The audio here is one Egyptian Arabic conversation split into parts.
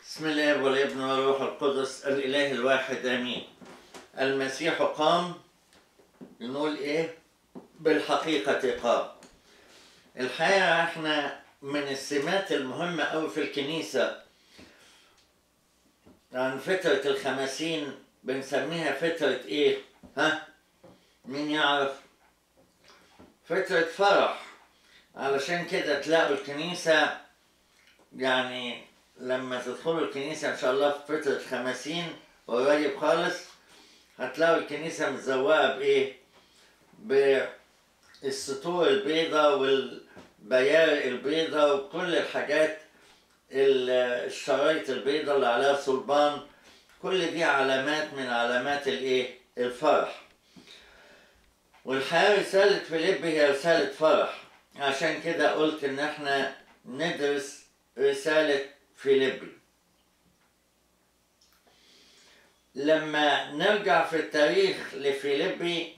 بسم الله والابن والروح القدس الإله الواحد آمين المسيح قام نقول إيه بالحقيقة قام الحقيقة إحنا من السمات المهمة أوي في الكنيسة عن فترة الخمسين بنسميها فترة إيه ها مين يعرف فترة فرح علشان كده تلاقوا الكنيسة يعني لما تدخلوا الكنيسة إن شاء الله في فترة خمسين قريب خالص هتلاقوا الكنيسة متزوقة بإيه؟ بالسطور البيضاء والبيارق البيضاء وكل الحاجات الشرايط البيضاء اللي عليها صلبان كل دي علامات من علامات الإيه؟ الفرح والحقيقة رسالة فيليب هي رسالة فرح عشان كده قلت إن إحنا ندرس رسالة فيليبي لما نرجع في التاريخ لفيليبي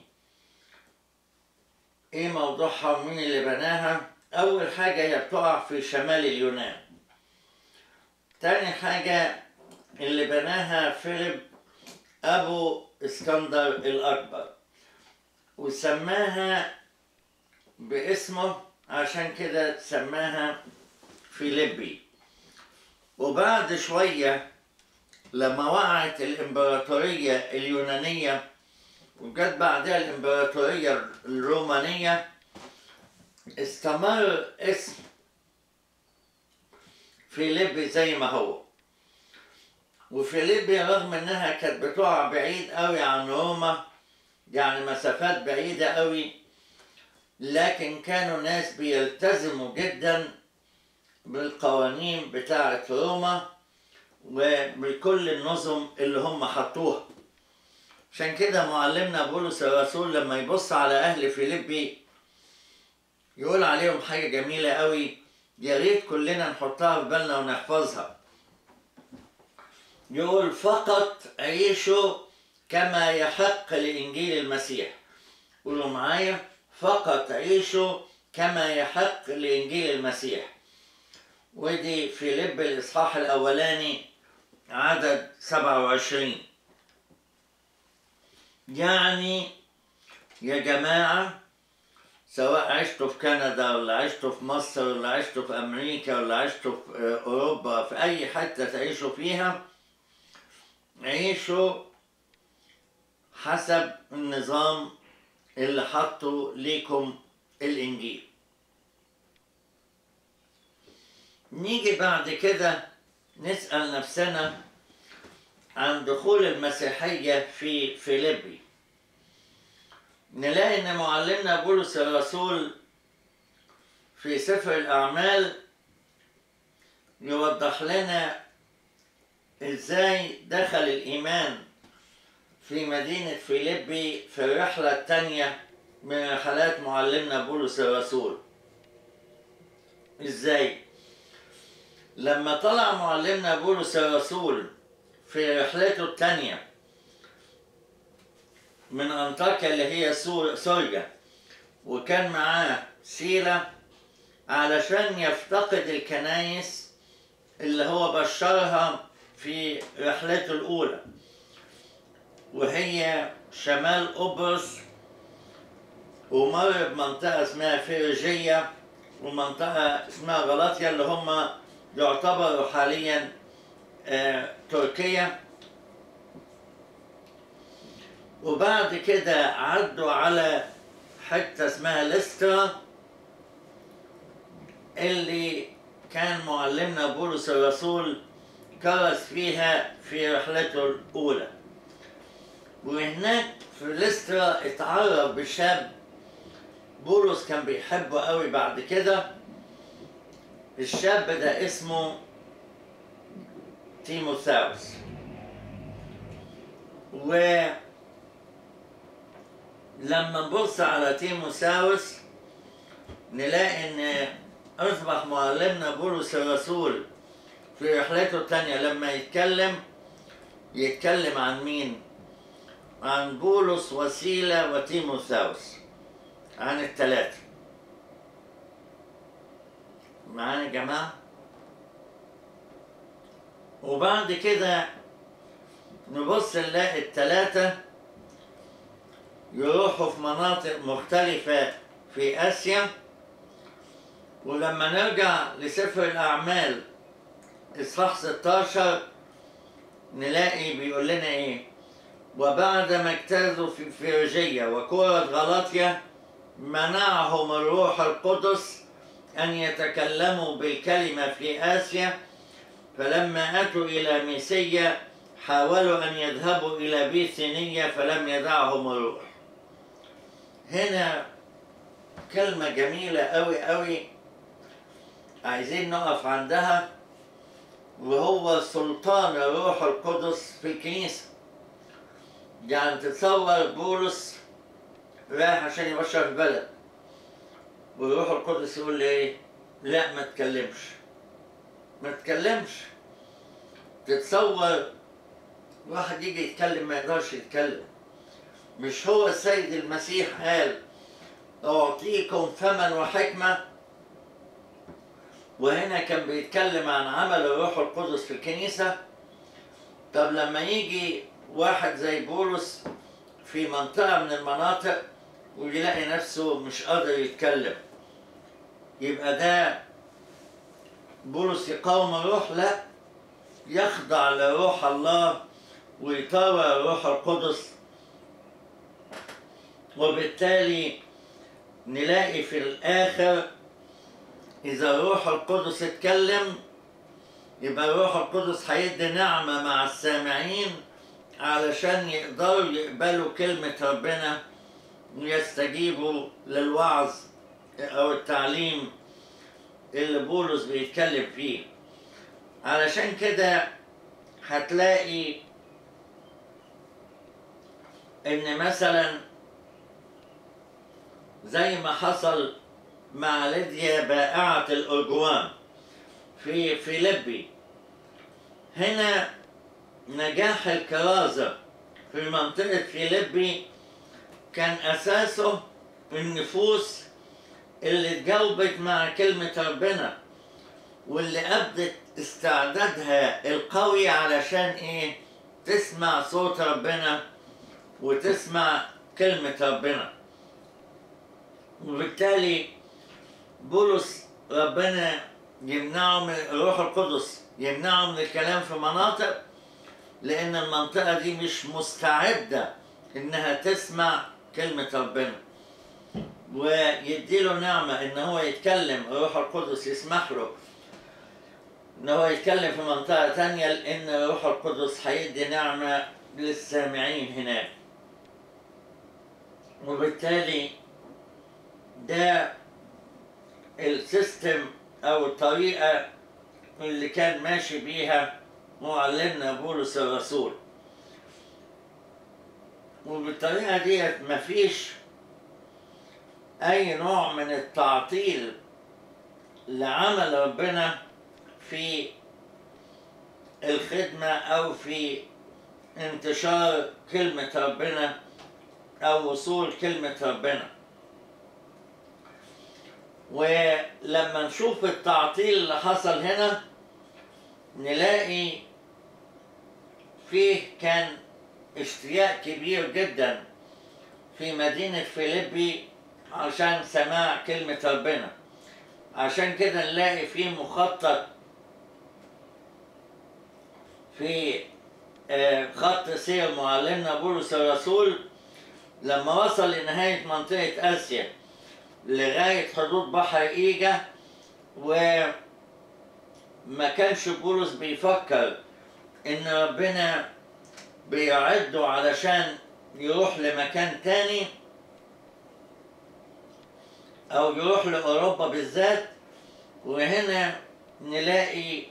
ايه موضوعها ومين اللي بناها اول حاجة هي بتقع في شمال اليونان تاني حاجة اللي بناها فيليب ابو اسكندر الاكبر وسماها باسمه عشان كده سماها فيليبي وبعد شوية لما وقعت الإمبراطورية اليونانية وجت بعدها الإمبراطورية الرومانية استمر اسم فيليبي زي ما هو وفيليبي رغم انها كانت بتقع بعيد قوي عن روما يعني مسافات بعيدة قوي لكن كانوا ناس بيلتزموا جدا بالقوانين بتاعة روما وبكل النظم اللي هم حطوها عشان كده معلمنا بولس الرسول لما يبص على أهل فيليبي يقول عليهم حاجة جميلة قوي يا ريت كلنا نحطها في بالنا ونحفظها يقول فقط عيشوا كما يحق لإنجيل المسيح قولوا معايا فقط عيشوا كما يحق لإنجيل المسيح ودي في لب الإصحاح الأولاني عدد سبعة وعشرين يعني يا جماعة سواء عشتوا في كندا ولا عشتوا في مصر ولا عشتوا في أمريكا ولا عشتوا في أوروبا في أي حتة تعيشوا فيها عيشوا حسب النظام اللي حطه ليكم الإنجيل نيجي بعد كده نسأل نفسنا عن دخول المسيحية في فيليبي نلاقي ان معلمنا بولس الرسول في سفر الأعمال يوضح لنا ازاي دخل الإيمان في مدينة فيليبي في الرحلة الثانية من رحلات معلمنا بولس الرسول ازاي؟ لما طلع معلمنا بولس الرسول في رحلته الثانية من أنطاكيا اللي هي سوريا وكان معاه سيلة علشان يفتقد الكنايس اللي هو بشرها في رحلته الأولى وهي شمال قبرص ومر بمنطقة اسمها فيرجية ومنطقة اسمها غلاطيا اللي هم يعتبروا حاليا آه تركيا وبعد كده عدوا على حتة اسمها لسترا اللي كان معلمنا بولس الرسول كرس فيها في رحلته الأولى وهناك في لسترا اتعرف بشاب بولس كان بيحبه قوي بعد كده الشاب ده اسمه تيموثاوس و لما نبص على تيموثاوس نلاقي ان اصبح معلمنا بولس الرسول في رحلته الثانية لما يتكلم يتكلم عن مين؟ عن بولس وسيلة وتيموثاوس عن الثلاثة معانا يا جماعة وبعد كده نبص نلاقي التلاتة يروحوا في مناطق مختلفة في آسيا ولما نرجع لسفر الأعمال إصحاح 16 نلاقي بيقول لنا إيه وبعدما اجتازوا في فريجية وكرة غلاطيا منعهم الروح القدس أن يتكلموا بالكلمة في آسيا فلما أتوا إلى ميسية حاولوا أن يذهبوا إلى بيثينية فلم يدعهم الروح هنا كلمة جميلة أوي أوي عايزين نقف عندها وهو سلطان الروح القدس في الكنيسة يعني تتصور بولس رايح عشان يبشر في بلد والروح القدس يقول لي ايه لا ما تكلمش ما تكلمش تتصور واحد يجي يتكلم ما يقدرش يتكلم مش هو السيد المسيح قال أعطيكم فما وحكمة وهنا كان بيتكلم عن عمل الروح القدس في الكنيسة طب لما يجي واحد زي بولس في منطقة من المناطق ويلاقي نفسه مش قادر يتكلم يبقى ده بولس يقاوم الروح لا يخضع لروح الله ويطاوع الروح القدس وبالتالي نلاقي في الآخر إذا الروح القدس اتكلم يبقى الروح القدس هيدي نعمة مع السامعين علشان يقدروا يقبلوا كلمة ربنا ويستجيبوا للوعظ أو التعليم اللي بولس بيتكلم فيه علشان كده هتلاقي إن مثلا زي ما حصل مع ليديا بائعة الأرجوان في فيليبي هنا نجاح الكرازة في منطقة فيليبي كان أساسه النفوس اللي اتجاوبت مع كلمة ربنا واللي أبدت استعدادها القوي علشان إيه تسمع صوت ربنا وتسمع كلمة ربنا وبالتالي بولس ربنا يمنعه من الروح القدس يمنعه من الكلام في مناطق لأن المنطقة دي مش مستعدة إنها تسمع كلمة ربنا ويديله نعمة إن هو يتكلم الروح القدس يسمح له إن هو يتكلم في منطقة تانية لأن الروح القدس هيدي نعمة للسامعين هناك وبالتالي ده السيستم او الطريقه اللي كان ماشي بيها معلمنا بولس الرسول وبالطريقه ديت مفيش اي نوع من التعطيل لعمل ربنا في الخدمه او في انتشار كلمه ربنا او وصول كلمه ربنا ولما نشوف التعطيل اللي حصل هنا نلاقي فيه كان اشتياق كبير جدا في مدينة فيليبي عشان سماع كلمة ربنا عشان كده نلاقي فيه مخطط في خط سير معلمنا بولس الرسول لما وصل لنهاية منطقة آسيا لغاية حدود بحر إيجا وما كانش بولس بيفكر إن ربنا بيعده علشان يروح لمكان تاني أو يروح لأوروبا بالذات وهنا نلاقي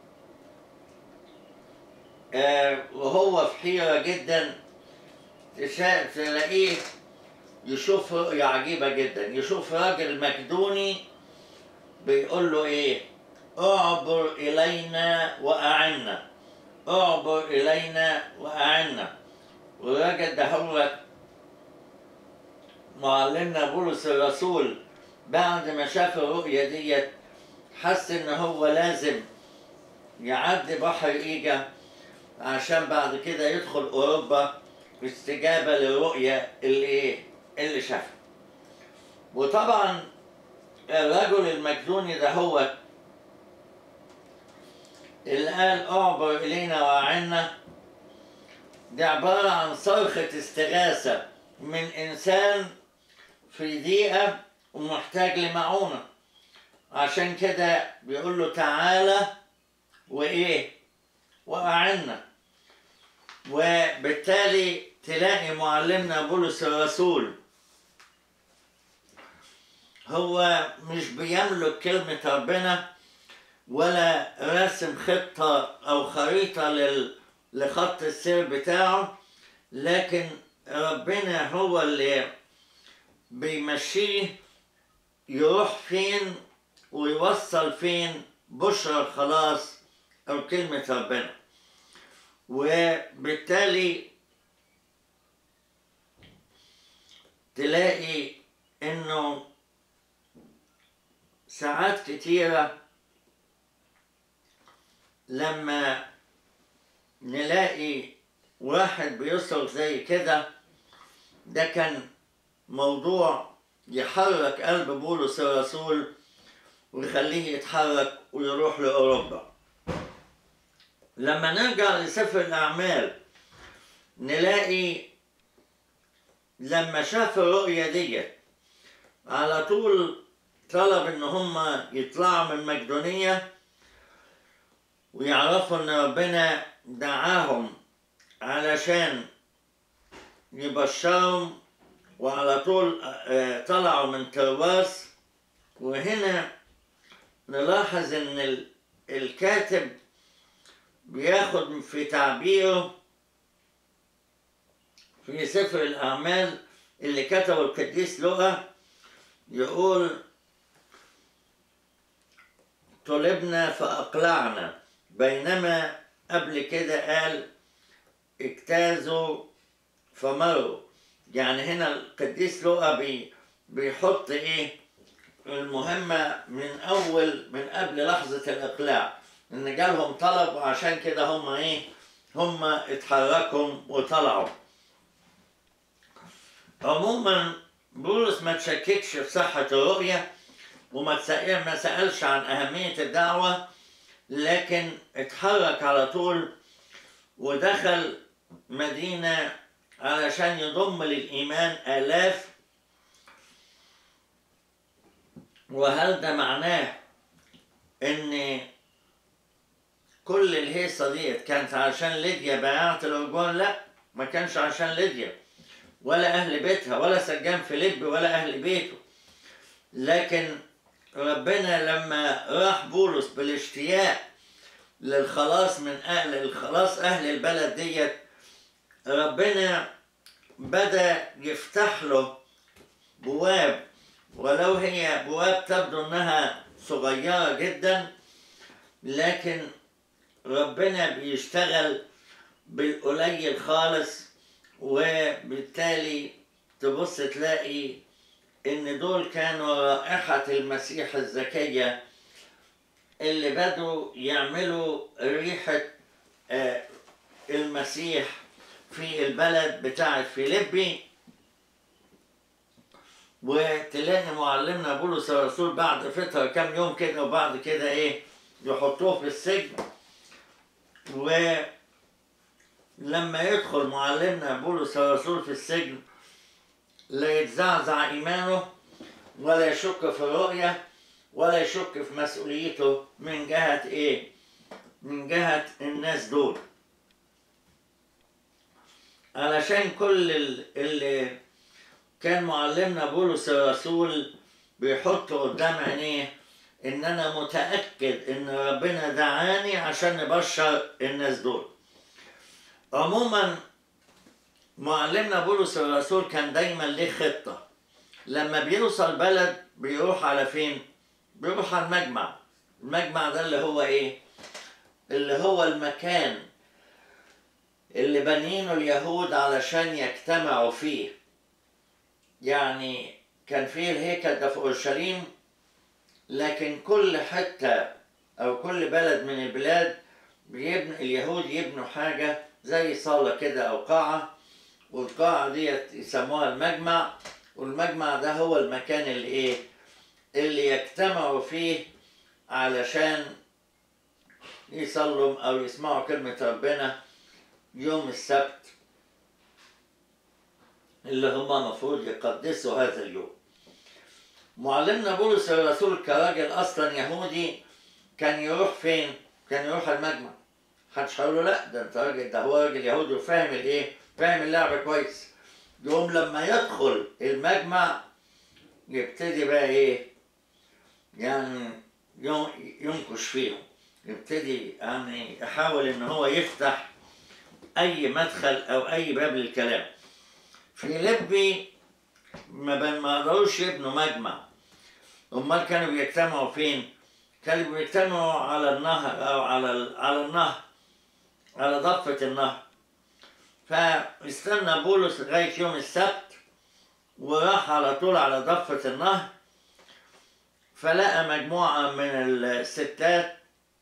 آه وهو في حيرة جدا تلاقيه يشوف رؤية عجيبة جدا يشوف راجل مقدوني بيقول له ايه اعبر الينا واعنا اعبر الينا واعنا والراجل ده هو معلمنا بولس الرسول بعد ما شاف الرؤية ديت حس ان هو لازم يعدي بحر إيجا عشان بعد كده يدخل أوروبا استجابة للرؤية اللي إيه؟ اللي شافها وطبعا الرجل المجنوني ده هو اللي قال اعبر إلينا وأعنا دي عبارة عن صرخة استغاثة من إنسان في ضيقة ومحتاج لمعونة عشان كده بيقول له تعالى وإيه وأعنا وبالتالي تلاقي معلمنا بولس الرسول هو مش بيملك كلمة ربنا ولا راسم خطة أو خريطة لل... لخط السير بتاعه لكن ربنا هو اللي بيمشيه يروح فين ويوصل فين بشرى الخلاص أو كلمة ربنا وبالتالي تلاقي إنه ساعات كتيرة لما نلاقي واحد بيصرخ زي كده ده كان موضوع يحرك قلب بولس الرسول ويخليه يتحرك ويروح لأوروبا لما نرجع لسفر الأعمال نلاقي لما شاف الرؤية ديت على طول طلب ان هم يطلعوا من مقدونية ويعرفوا ان ربنا دعاهم علشان يبشرهم وعلى طول آه، طلعوا من ترواس وهنا نلاحظ ان ال- الكاتب بياخد في تعبيره في سفر الأعمال اللي كتبه القديس لوقا يقول طلبنا فأقلعنا بينما قبل كده قال اجتازوا فمروا يعني هنا القديس لوقا بي بيحط ايه المهمة من أول من قبل لحظة الإقلاع إن جالهم طلب وعشان كده هم ايه هم اتحركوا وطلعوا عموما بولس ما تشككش في صحة الرؤية وما تسأل ما سألش عن أهمية الدعوة لكن اتحرك على طول ودخل مدينة علشان يضم للإيمان آلاف وهل ده معناه إن كل الهيصة ديت كانت عشان ليديا بياعة الأرجوان؟ لا ما كانش عشان ليديا ولا أهل بيتها ولا سجان فيليب ولا أهل بيته لكن ربنا لما راح بولس بالاشتياق للخلاص من أهل الخلاص أهل البلد ديت ربنا بدأ يفتح له بواب ولو هي بواب تبدو انها صغيرة جدا لكن ربنا بيشتغل بالقليل خالص وبالتالي تبص تلاقي ان دول كانوا رائحة المسيح الزكية اللي بدوا يعملوا ريحة آه، المسيح في البلد بتاعت فيليبي وتلاقي معلمنا بولس الرسول بعد فترة كام يوم كده وبعد كده ايه يحطوه في السجن ولما يدخل معلمنا بولس الرسول في السجن لا يتزعزع إيمانه ولا يشك في الرؤية ولا يشك في مسؤوليته من جهة إيه؟ من جهة الناس دول علشان كل ال- اللي كان معلمنا بولس الرسول بيحط قدام عينيه ان انا متاكد ان ربنا دعاني عشان نبشر الناس دول عموما معلمنا بولس الرسول كان دايما ليه خطه لما بيوصل بلد بيروح على فين بيروح على المجمع المجمع ده اللي هو ايه اللي هو المكان اللي بنينه اليهود علشان يجتمعوا فيه يعني كان فيه الهيكل ده في اورشليم لكن كل حته او كل بلد من البلاد بيبنوا اليهود يبنوا حاجة زي صالة كده أو قاعة والقاعة ديت يسموها المجمع والمجمع ده هو المكان اللي إيه اللي يجتمعوا فيه علشان يصلوا أو يسمعوا كلمة ربنا يوم السبت اللي هم المفروض يقدسوا هذا اليوم معلمنا بولس الرسول كراجل اصلا يهودي كان يروح فين؟ كان يروح المجمع محدش هيقول له لا ده انت راجل ده هو راجل يهودي وفاهم الايه؟ فاهم اللعبه كويس يوم لما يدخل المجمع يبتدي بقى ايه؟ يعني يوم- ينكش فيهم يبتدي يعني يحاول ان هو يفتح اي مدخل او اي باب للكلام في ليبي ما بن- ما قدروش يبنوا مجمع امال كانوا بيجتمعوا فين كانوا بيجتمعوا على النهر او على ال- على النهر على ضفة النهر فاستنى بولس لغاية يوم السبت وراح على طول على ضفة النهر فلقى مجموعة من الستات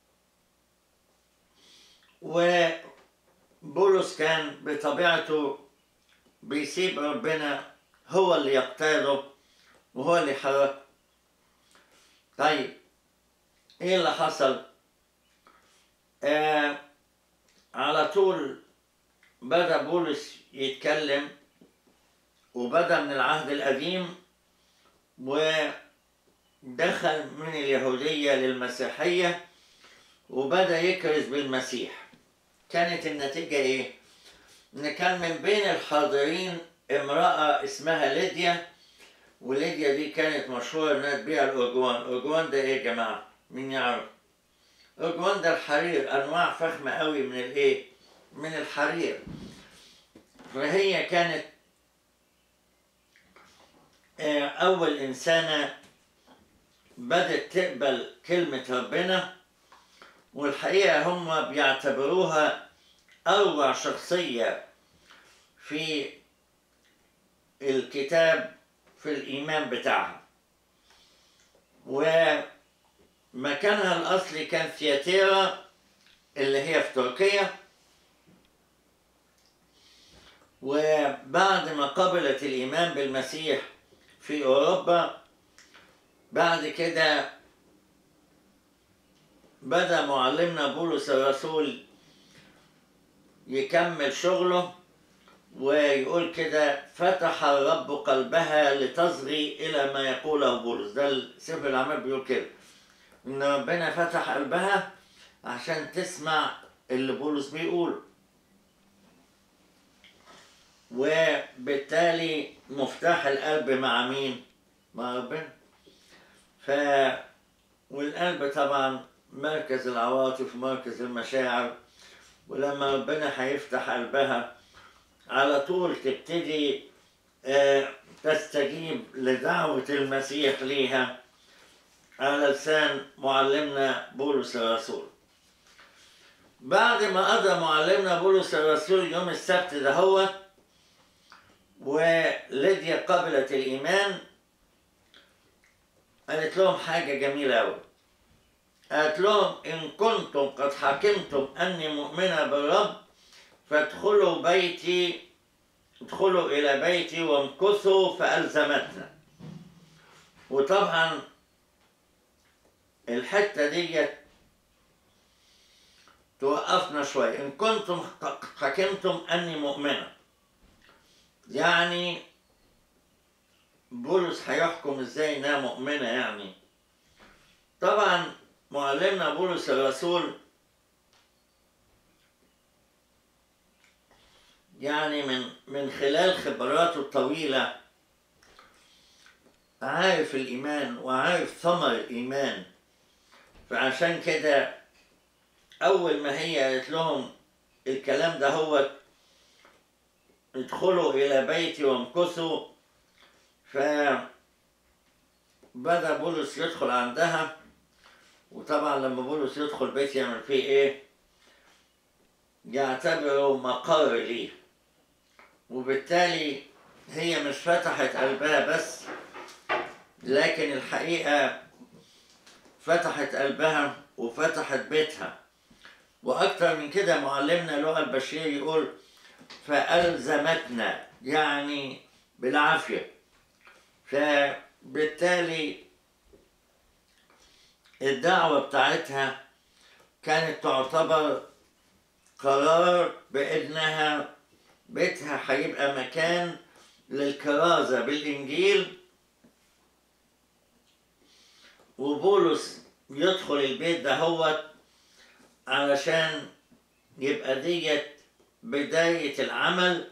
وبولس كان بطبيعته بيسيب ربنا هو اللي يقتاده وهو اللي يحركه طيب ايه اللي حصل آه على طول بدأ بولس يتكلم وبدأ من العهد القديم ودخل من اليهودية للمسيحية وبدأ يكرز بالمسيح كانت النتيجة ايه؟ ان كان من بين الحاضرين امرأة اسمها ليديا وليديا دي كانت مشهورة انها تبيع الارجوان، الارجوان ده ايه يا جماعة؟ مين يعرف؟ الارجوان ده الحرير انواع فخمة قوي من الايه؟ من الحرير فهي كانت آه، أول إنسانة بدأت تقبل كلمة ربنا والحقيقة هم بيعتبروها أروع شخصية في الكتاب في الإيمان بتاعها ومكانها الأصلي كان ثياتيرا اللي هي في تركيا وبعد ما قبلت الإيمان بالمسيح في أوروبا بعد كده بدأ معلمنا بولس الرسول يكمل شغله ويقول كده فتح الرب قلبها لتصغي إلى ما يقوله بولس ده سفر الأعمال بيقول كده إن ربنا فتح قلبها عشان تسمع اللي بولس بيقوله وبالتالي مفتاح القلب مع مين؟ مع ربنا ف والقلب طبعا مركز العواطف مركز المشاعر ولما ربنا هيفتح قلبها على طول تبتدي آه، تستجيب لدعوة المسيح ليها على لسان معلمنا بولس الرسول بعد ما قضى معلمنا بولس الرسول يوم السبت دهوت وليديا قبلت الإيمان قالت لهم حاجة جميلة أوي قالت لهم إن كنتم قد حكمتم أني مؤمنة بالرب فادخلوا بيتي ادخلوا إلى بيتي وامكثوا فألزمتنا وطبعا الحتة ديت توقفنا شوية إن كنتم حكمتم أني مؤمنة يعني بولس هيحكم ازاي انها مؤمنة يعني طبعا معلمنا بولس الرسول يعني من من خلال خبراته الطويلة عارف الإيمان وعارف ثمر الإيمان فعشان كده أول ما هي قالت لهم الكلام ده هو ادخلوا إلى بيتي وامكثوا فبدأ بولس يدخل عندها وطبعا لما بولس يدخل بيت يعمل فيه ايه يعتبره مقر ليه وبالتالي هي مش فتحت قلبها بس لكن الحقيقة فتحت قلبها وفتحت بيتها وأكتر من كده معلمنا لغة البشير يقول فألزمتنا يعني بالعافية فبالتالي الدعوة بتاعتها كانت تعتبر قرار بأنها بيتها هيبقى مكان للكرازة بالإنجيل وبولس يدخل البيت ده هو علشان يبقى ديت بداية العمل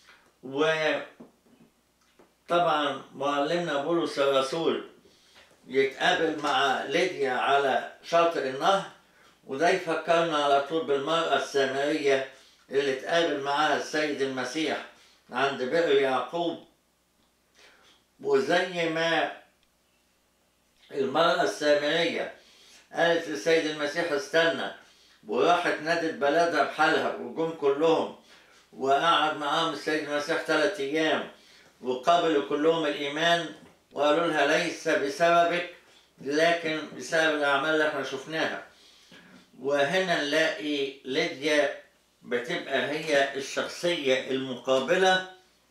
وطبعا معلمنا بولس الرسول يتقابل مع ليديا على شاطئ النهر وده يفكرنا على طول بالمرأة السامرية اللي اتقابل معاها السيد المسيح عند بئر يعقوب وزي ما المرأة السامرية قالت للسيد المسيح استنى وراحت نادت بلدها بحالها وجم كلهم وقعد معاهم السيد المسيح ثلاث أيام وقبلوا كلهم الإيمان وقالوا لها ليس بسببك لكن بسبب الأعمال اللي احنا شفناها وهنا نلاقي ليديا بتبقى هي الشخصية المقابلة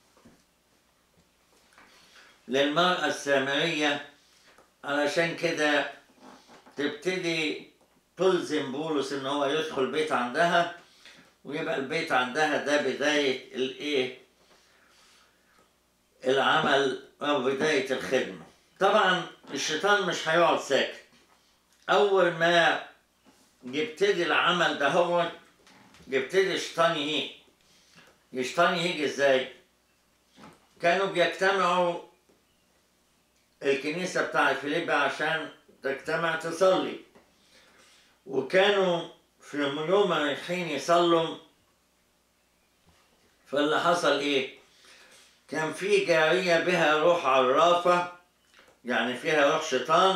للمرأة السامرية علشان كده تبتدي تلزم بولس ان هو يدخل بيت عندها ويبقى البيت عندها ده بداية الايه العمل او بداية الخدمة طبعا الشيطان مش هيقعد ساكت اول ما يبتدي العمل ده هو يبتدي الشيطان يهيج الشيطان يهيج ازاي كانوا بيجتمعوا الكنيسة بتاعت فيليب عشان تجتمع تصلي وكانوا في يوم رايحين يصلوا فاللي حصل ايه كان في جارية بها روح عرافة يعني فيها روح شيطان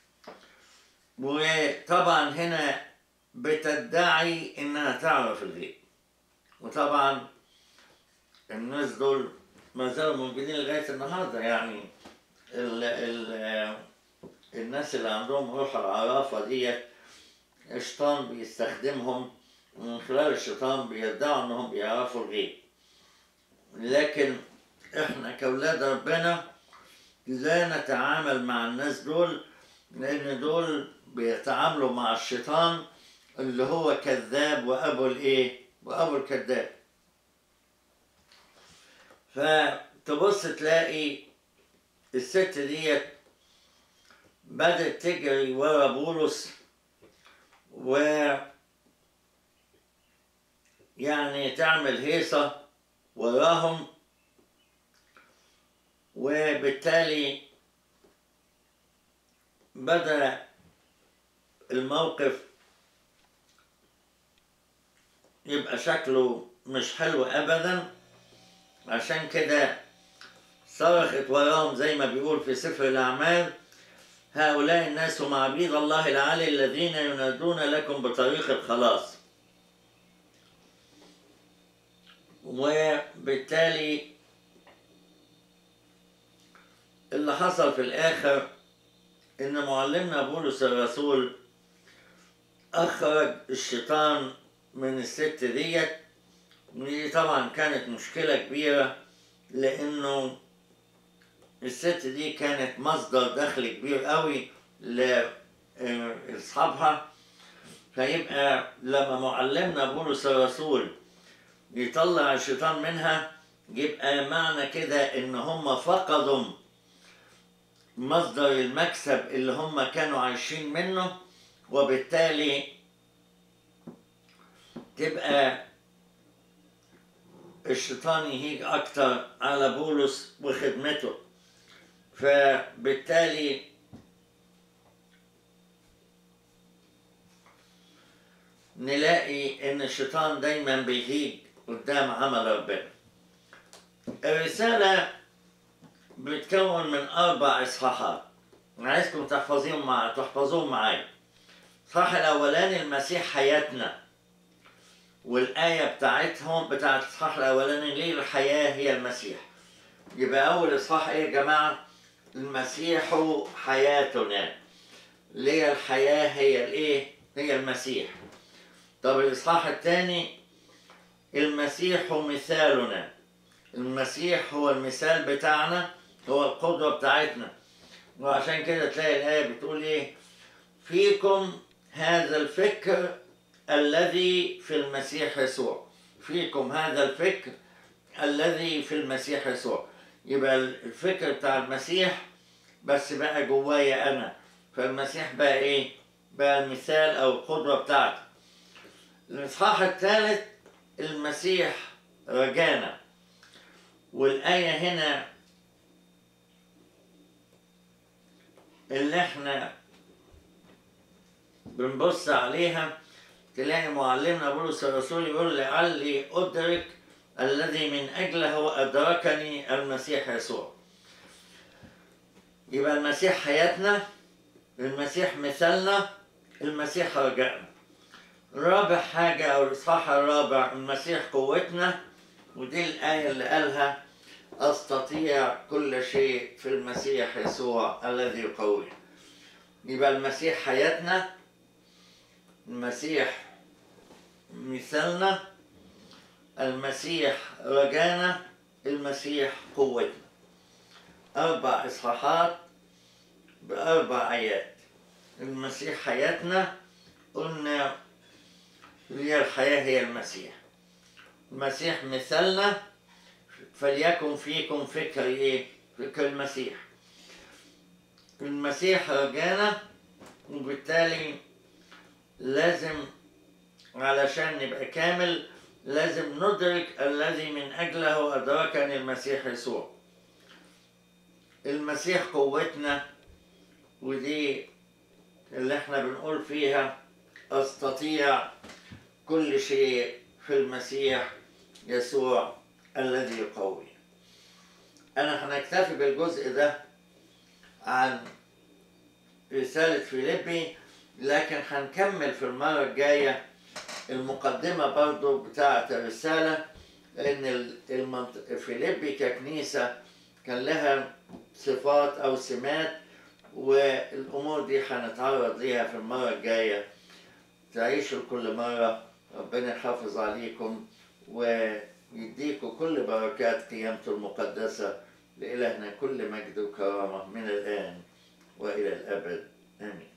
وطبعا هنا بتدعي انها تعرف الغيب وطبعا الناس دول ما زالوا موجودين لغايه النهارده يعني ال ال الناس اللي عندهم روح العرافه ديت الشيطان بيستخدمهم من خلال الشيطان بيدعوا انهم بيعرفوا الغيب لكن احنا كاولاد ربنا لا نتعامل مع الناس دول لان دول بيتعاملوا مع الشيطان اللي هو كذاب وابو الايه وابو الكذاب فتبص تلاقي الست ديت بدأت تجري ورا بولس و يعني تعمل هيصة وراهم وبالتالي بدأ الموقف يبقى شكله مش حلو ابدا عشان كده صرخت وراهم زي ما بيقول في سفر الاعمال هؤلاء الناس هم عبيد الله العالي الذين ينادون لكم بطريق الخلاص وبالتالي اللي حصل في الاخر ان معلمنا بولس الرسول اخرج الشيطان من الست ديت ودي طبعا كانت مشكلة كبيرة لأنه الست دي كانت مصدر دخل كبير قوي لأصحابها فيبقى لما معلمنا بولس الرسول يطلع الشيطان منها يبقى معنى كده إن هم فقدوا مصدر المكسب اللي هم كانوا عايشين منه وبالتالي تبقى الشيطان يهيج أكتر على بولس وخدمته فبالتالي نلاقي إن الشيطان دايما بيهيج قدام عمل ربنا الرسالة بتتكون من أربع إصحاحات عايزكم تحفظيهم مع تحفظوهم معايا الإصحاح الأولاني المسيح حياتنا والآية بتاعتهم بتاعت الإصحاح الأولاني ليه الحياة هي المسيح يبقى أول إصحاح إيه يا جماعة؟ المسيح حياتنا ليه الحياة هي الإيه؟ هي المسيح طب الإصحاح الثاني المسيح مثالنا المسيح هو المثال بتاعنا هو القدوة بتاعتنا وعشان كده تلاقي الآية بتقول إيه فيكم هذا الفكر الذي في المسيح يسوع فيكم هذا الفكر الذي في المسيح يسوع يبقى الفكر بتاع المسيح بس بقى جوايا أنا فالمسيح بقى إيه بقى المثال أو القدوة بتاعتي الإصحاح الثالث المسيح رجانا والآية هنا اللي احنا بنبص عليها تلاقي معلمنا بولس الرسول يقول لعلي أدرك الذي من أجله أدركني المسيح يسوع يبقى المسيح حياتنا المسيح مثلنا المسيح رجائنا رابع حاجة أو الإصحاح الرابع المسيح قوتنا ودي الآية اللي قالها أستطيع كل شيء في المسيح يسوع الذي يقويني يبقى المسيح حياتنا المسيح مثلنا المسيح رجانا المسيح قوتنا أربع إصحاحات بأربع آيات المسيح حياتنا قلنا هي الحياة هي المسيح المسيح مثلنا فليكن فيكم فكر ايه فكر المسيح المسيح رجانا وبالتالي لازم علشان نبقى كامل لازم ندرك الذي من أجله أدركني المسيح يسوع المسيح قوتنا ودي اللي احنا بنقول فيها أستطيع كل شيء في المسيح يسوع الذي يقوي أنا هنكتفي بالجزء ده عن رسالة فيليبي لكن هنكمل في المرة الجاية المقدمة برضو بتاعة الرسالة لأن المنط... فيليبي ككنيسة كان لها صفات أو سمات والأمور دي هنتعرض ليها في المرة الجاية تعيشوا كل مرة ربنا يحافظ عليكم ويديكم كل بركات قيامته المقدسة لإلهنا كل مجد وكرامة من الآن وإلى الأبد آمين